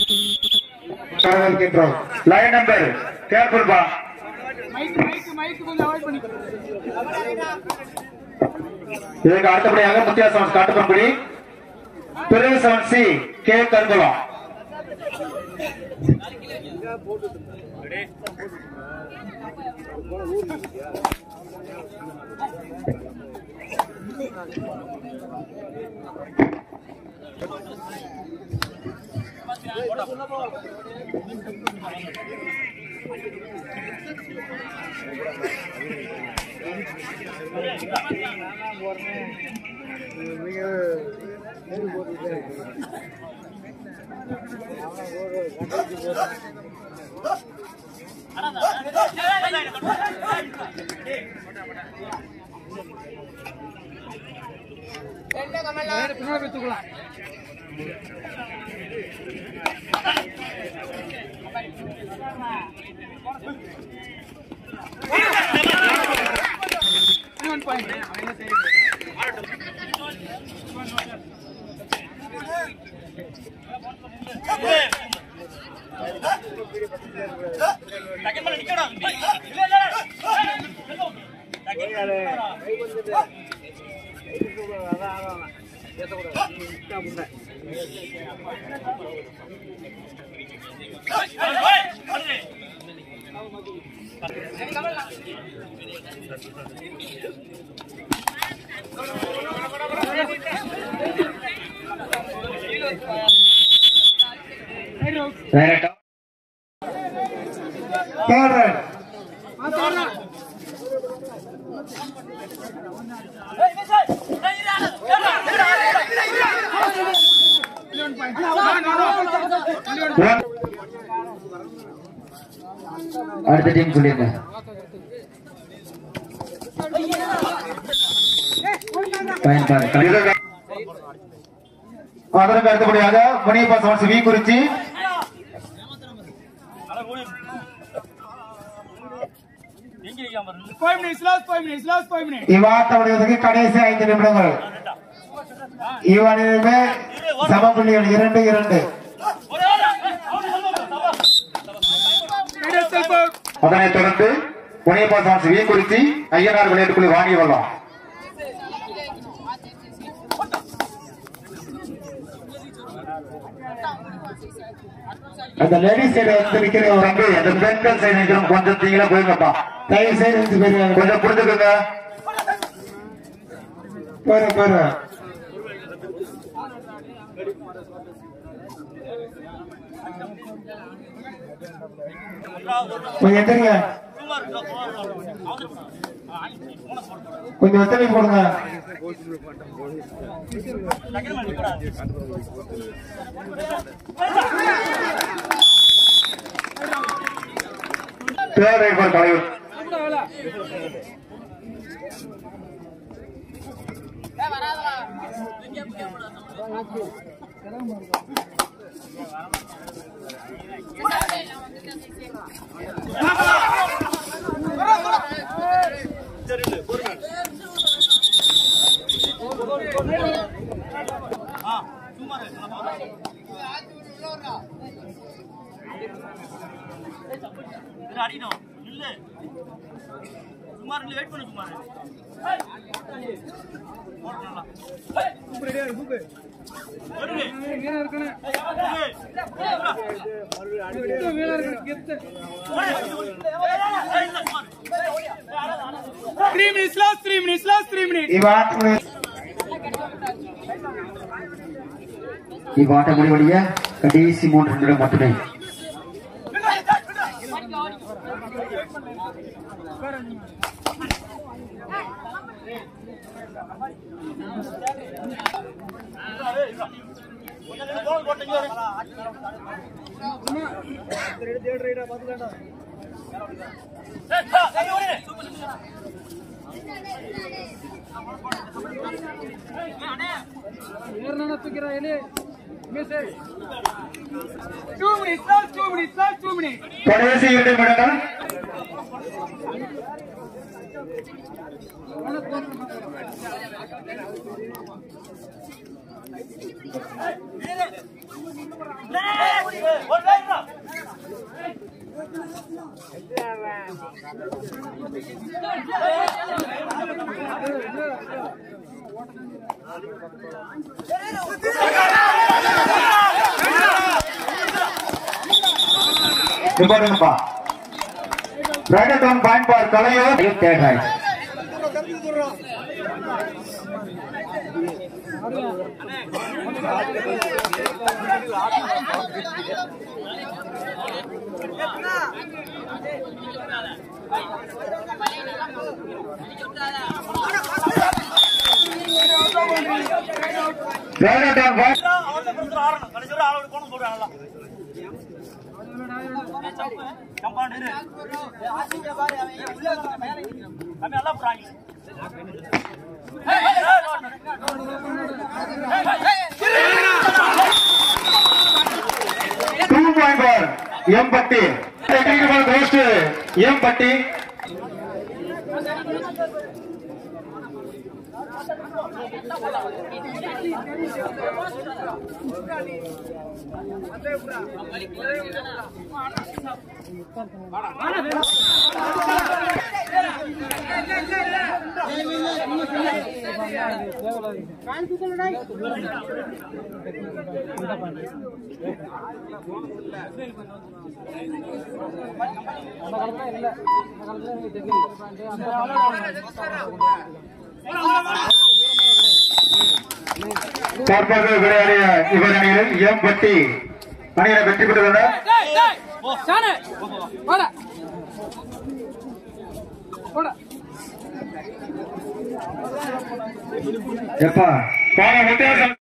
வரவேற்கின்றோம் line number careful பா இதற்கு அடுத்தபடியாக முத்தியா சவன்ஸ் காட்டுப்பம்படி பிறகு செவன் சி கே கருங்குளம் டைரக்டா தேர்ட் ரைட் அடுத்த டீம் சொல்லிருங்க பயன்பாடு அதற்கு அடுத்தபடியாக முனியப்பா சமன்ஸ் V Kurichi Five minutes, last five minutes, last five minutes. இவ்வாட்டமுடையதுக்கு கடைசி ஐந்து நிமிடங்கள் இவனிலுமே சமப்புள்ளிகள் இரண்டு இரண்டு Head yourself out. அதனைத் தொடர்ந்து முனியப்பா சமன்ஸ் வி குறிச்சி ஐயனார் விளையாட்டுக்குழு வாங்கி வரலாம் அந்த லேடிஸ் சைடு வந்து நிக்கிறவங்க வந்து அந்த பெண்கள் சைடு நிக்கிறவங்க கொஞ்சம் தீங்களா போயிருங்கப்பா தயவு செய்து இருந்து போயிருங்க கொஞ்சம் புரிஞ்சுக்கோங்க போயிரு போயிரு கொஞ்சம் எந்திரிங்க கொஞ்சம் ஒத்துழைப்பு கொடுங்க தேவைப்படும் தலைவர் அடிக்கணும் இல்ல சுமார் இல்ல வெயிட் பண்ணு சுமார் Three minutes, last three minutes, last three minutes. இவ்வாட்டு இவ்வாட்ட முடிவடைய கடைசி மூன்று நிமிடம் மட்டுமே Two minutes, last two minutes, last two minutes. கடைசி இரண்டு நிமிடங்கள் நிப்பாட்டுங்கப்பா raider down point for Kalaiyur third raid raider down point அவர்கிட்ட கொடுத்துட்டு ஆடணும் கடைசி வரை ஆளோட போன போடுறாங்களா கம்பாண்டு இரு கம்மி நல்லா போறாங்க two point for M Patti technical கோஸ்ட் எம் பட்டி தற்போது விளையாடிய இவர் அணியில் எம் பட்டி அணியினை வெற்றி பெற்றுள்ளனர் சாணு போடா போடா எப்பா போன வித்தியாசம்